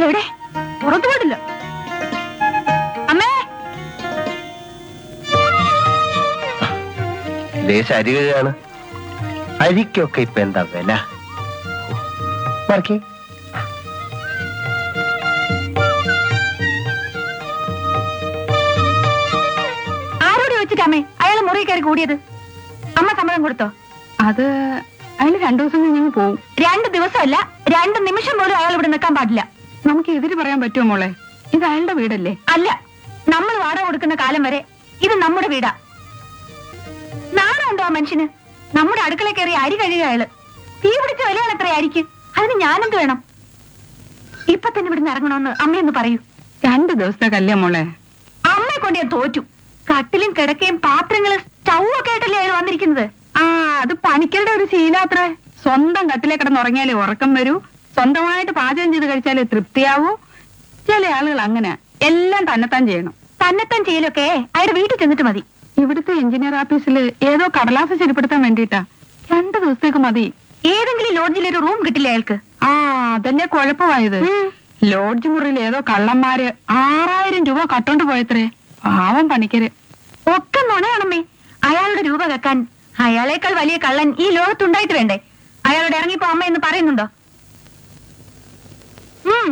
എവിടെ പുറത്തു പോയിട്ടില്ല അമ്മേ ലേശ അരികയാണ് അരിക്കൊക്കെ ഇപ്പൊ എന്താ വില മറക്കി ആരോട് ചോദിച്ചിട്ട് അമ്മേ അയാൾ മുറി കയറി കൂടിയത് അമ്മ സമ്മതം കൊടുത്തോ അത് അതിന് രണ്ടു ദിവസം കഴിഞ്ഞ് പോവും രണ്ട് ദിവസമല്ല രണ്ട് നിമിഷം പോലും അയാൾ ഇവിടെ നിൽക്കാൻ പാടില്ല നമുക്ക് എതിര് പറയാൻ പറ്റുമോ മോളെ ഇത് അയാളുടെ വീടല്ലേ അല്ല നമ്മൾ വാടക കൊടുക്കുന്ന കാലം വരെ ഇത് നമ്മുടെ വീടാ നാണമുണ്ടോ ആ മനുഷ്യന് നമ്മുടെ അടുക്കള കയറി അരി കഴുകുക അയാള് തീ പിടിച്ച വിലയാണ് എത്ര അരിക്ക് അതിന് ഞാനെന്ത് വേണം ഇപ്പൊ തന്നെ ഇവിടുന്ന് ഇറങ്ങണമെന്ന് അമ്മയൊന്ന് പറയൂ രണ്ടു ദിവസത്തെ കല്യാ മോളെ അമ്മയെ കൊണ്ട് ഞാൻ തോറ്റു കട്ടിലും കിടക്കയും പാത്രങ്ങളും സ്റ്റൗ ഒക്കെ ആയിട്ടല്ലേ അയാൾ വന്നിരിക്കുന്നത് ആ അത് പണിക്കരുടെ ഒരു ശീലാത്രേ സ്വന്തം കട്ടിലെ കിടന്നുറങ്ങിയാലേ ഉറക്കം വരൂ സ്വന്തമായിട്ട് പാചകം ചെയ്ത് കഴിച്ചാലേ തൃപ്തിയാവൂ ചില ആളുകൾ അങ്ങനെ എല്ലാം തന്നെത്താൻ ചെയ്യണം തന്നെത്താൻ ചെയ്യലൊക്കെ അയാളുടെ വീട്ടിൽ ചെന്നിട്ട് മതി ഇവിടുത്തെ എഞ്ചിനീയർ ഓഫീസിൽ ഏതോ കടലാസ് ശരിപ്പെടുത്താൻ വേണ്ടിട്ടാ രണ്ടു ദിവസത്തേക്ക് മതി ഏതെങ്കിലും ലോഡ്ജിൽ ഒരു റൂം കിട്ടില്ല അയാൾക്ക് ആ അതല്ലേ കുഴപ്പമായത് ലോഡ്ജ് മുറിയിൽ ഏതോ കള്ളന്മാര് ആറായിരം രൂപ കട്ടോണ്ട് പോയത്രേ പാവം പണിക്കര് ഒക്കെ നുണയാണമ്മേ അയാളുടെ രൂപ വെക്കാൻ അയാളേക്കാൾ വലിയ കള്ളൻ ഈ ലോകത്തുണ്ടായിട്ട് വേണ്ടേ അയാളോട് ഇറങ്ങിപ്പോ അമ്മ എന്ന് പറയുന്നുണ്ടോ ഉം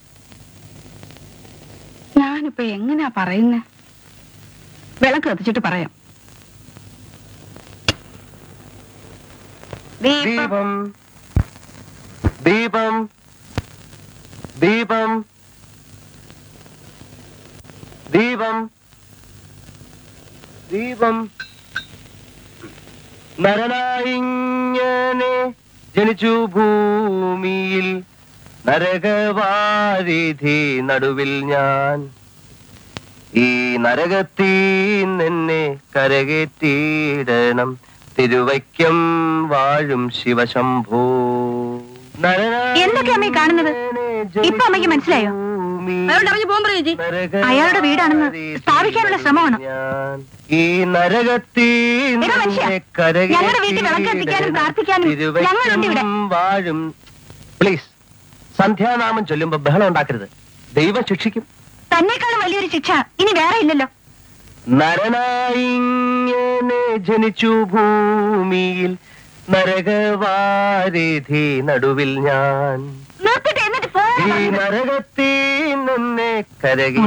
ഞാനിപ്പോ എങ്ങനെയാ പറയുന്നേ വിളക്ക് കത്തിച്ചിട്ട് പറയാം ദീപം ദീപം ദീപം ദീപം ദീപം നരനായിങ്ങനെ ജനിച്ചു ഭൂമിയിൽ നരകവാരിധി നടുവിൽ ഞാൻ ഈ നരകത്തീ നിന്നെ കരകേറ്റിയിടണം തിരുവൈക്കം വാഴും ശിവശംഭോ എന്തൊക്കെയാ അമ്മേ കാണുന്നത്? ഇപ്പൊ അമ്മയ്ക്ക് മനസ്സിലായോ? അയാളോട് ഇറങ്ങി പോകാൻ പറയൂ ചേച്ചി. അയാളുടെ വീടാണെന്ന് സ്ഥാപിക്കാനുള്ള ശ്രമമാണ്. ഈ നരകത്തീ എടാ മനുഷ്യ, ഞങ്ങളുടെ വീട്ടിൽ വിളക്ക് കത്തിക്കാനും പ്രാർത്ഥിക്കാനും ഞങ്ങളുണ്ട് ഇവിടെ. വാഴും പ്ലീസ് സന്ധ്യാനാമം ചൊല്ലുമ്പോ ബഹളം ഉണ്ടാക്കരുത് ദൈവം ശിക്ഷിക്കും തന്നെക്കാളും വലിയൊരു ശിക്ഷ ഇനി വേറെ ഇല്ലല്ലോ നരനായിങ്ങനെ ജനിച്ചു ഭൂമിയിൽ നരകവാരിധി നടുവിൽ ഞാൻ നിർത്തിട്ട് എന്നിട്ട് പോ ഈ നരകത്തിൽ നിന്നെ കരകി